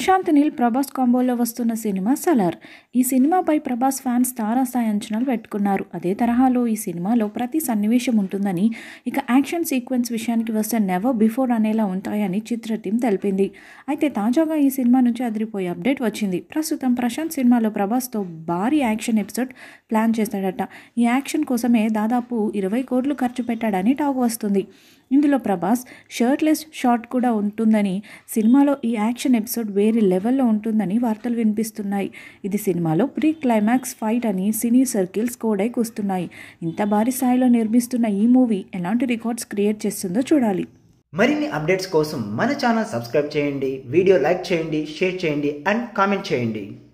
ప్రశాంత్ నీల్ ప్రభాస్ కాంబోలో వస్తున్న సినిమా సలార్ ఈ సినిమాపై ప్రభాస్ ఫ్యాన్స్ తారాస్థాయి అంచనాలు పెట్టుకున్నారు అదే తరహాలో ఈ సినిమాలో ప్రతి సన్నివేశం ఉంటుందని ఇక యాక్షన్ సీక్వెన్స్ విషయానికి వస్తే నెవర్ బిఫోర్ అనేలా ఉంటాయని చిత్ర టీం తెలిపింది అయితే తాజాగా ఈ సినిమా నుంచి అదిరిపోయే అప్డేట్ వచ్చింది ప్రస్తుతం ప్రశాంత్ సినిమాలో ప్రభాస్తో భారీ యాక్షన్ ఎపిసోడ్ ప్లాన్ చేస్తాడట ఈ యాక్షన్ కోసమే దాదాపు ఇరవై కోట్లు ఖర్చు పెట్టాడని టాక్ వస్తుంది ఇందులో ప్రభాస్ షర్ట్లెస్ షాట్ కూడా ఉంటుందని సినిమాలో ఈ యాక్షన్ ఎపిసోడ్ వేరే లెవెల్లో ఉంటుందని వార్తలు వినిపిస్తున్నాయి ఇది సినిమాలో ప్రీ క్లైమాక్స్ ఫైట్ అని సినీ సర్కిల్స్ కోడై కూస్తున్నాయి ఇంత భారీ స్థాయిలో నిర్మిస్తున్న ఈ మూవీ ఎలాంటి రికార్డ్స్ క్రియేట్ చేస్తుందో చూడాలి మరిన్ని అప్డేట్స్ కోసం మన ఛానల్ సబ్స్క్రైబ్ చేయండి వీడియో లైక్ చేయండి షేర్ చేయండి అండ్ కామెంట్ చేయండి